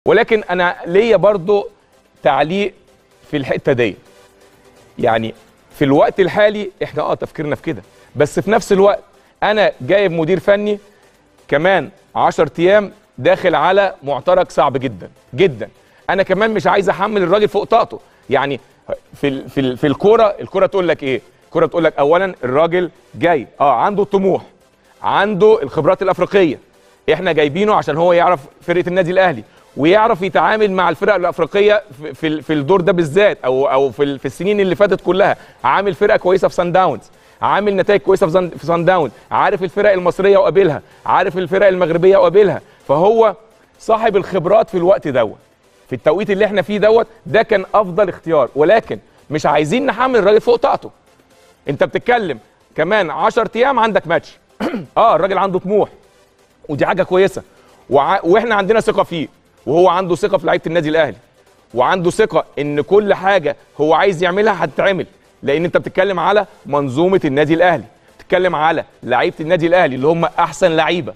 ولكن انا ليا برضو تعليق في الحته دي يعني في الوقت الحالي احنا اه تفكيرنا في كده بس في نفس الوقت انا جايب مدير فني كمان 10 ايام داخل على معترك صعب جدا جدا انا كمان مش عايز احمل الراجل فوق طاقته يعني في ال في ال في الكوره الكوره تقول لك ايه الكوره بتقول لك اولا الراجل جاي اه عنده الطموح عنده الخبرات الافريقيه احنا جايبينه عشان هو يعرف فرقه النادي الاهلي ويعرف يتعامل مع الفرق الافريقيه في في, في الدور ده بالذات او او في, في السنين اللي فاتت كلها عامل فرقه كويسه في سان داونز عامل نتائج كويسه في, في سان داونز عارف الفرق المصريه وقابلها عارف الفرق المغربيه وقابلها فهو صاحب الخبرات في الوقت دوت في التوقيت اللي احنا فيه دوت ده كان افضل اختيار ولكن مش عايزين نحمل الراجل فوق طاقته انت بتتكلم كمان 10 ايام عندك ماتش اه الراجل عنده طموح ودي حاجه كويسه وع... واحنا عندنا ثقه فيه وهو عنده ثقه في لعيبه النادي الاهلي وعنده ثقه ان كل حاجه هو عايز يعملها هتتعمل لان انت بتتكلم على منظومه النادي الاهلي بتتكلم على لعيبه النادي الاهلي اللي هم احسن لعيبه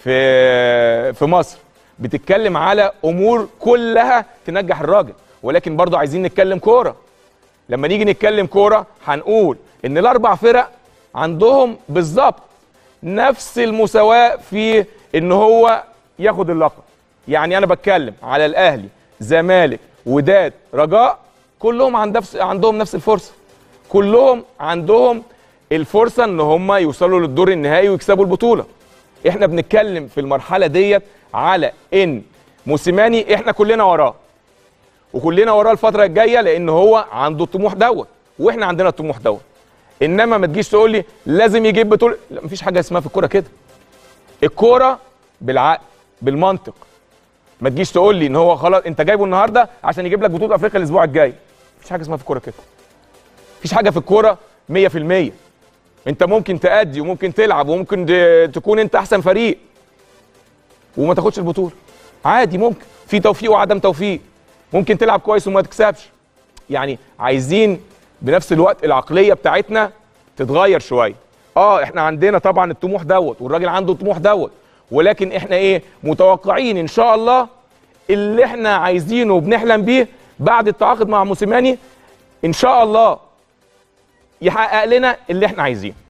في في مصر بتتكلم على امور كلها تنجح الراجل ولكن برضه عايزين نتكلم كوره لما نيجي نتكلم كوره هنقول ان الاربع فرق عندهم بالظبط نفس المساواه في ان هو ياخد اللقب يعني انا بتكلم على الاهلي زمالك وداد رجاء كلهم عند نفس عندهم نفس الفرصه كلهم عندهم الفرصه ان هم يوصلوا للدور النهائي ويكسبوا البطوله احنا بنتكلم في المرحله ديت على ان موسيماني احنا كلنا وراه وكلنا وراه الفتره الجايه لان هو عنده الطموح دوت واحنا عندنا الطموح دوت انما ما تجيش تقول لي لازم يجيب بطوله لا مفيش حاجه اسمها في الكوره كده الكوره بالعقل بالمنطق ما تجيش تقول لي ان هو خلاص انت جايبه النهارده عشان يجيب لك بطوله افريقيا الاسبوع الجاي مفيش حاجه اسمها في الكوره كده مفيش حاجه في الكوره 100% انت ممكن تأدي وممكن تلعب وممكن تكون انت احسن فريق وما تاخدش البطوله عادي ممكن في توفيق وعدم توفيق ممكن تلعب كويس وما تكسبش يعني عايزين بنفس الوقت العقليه بتاعتنا تتغير شويه اه احنا عندنا طبعا الطموح دوت والراجل عنده الطموح دوت ولكن احنا ايه متوقعين ان شاء الله اللي احنا عايزينه وبنحلم بيه بعد التعاقد مع موسيماني ان شاء الله يحقق لنا اللي احنا عايزينه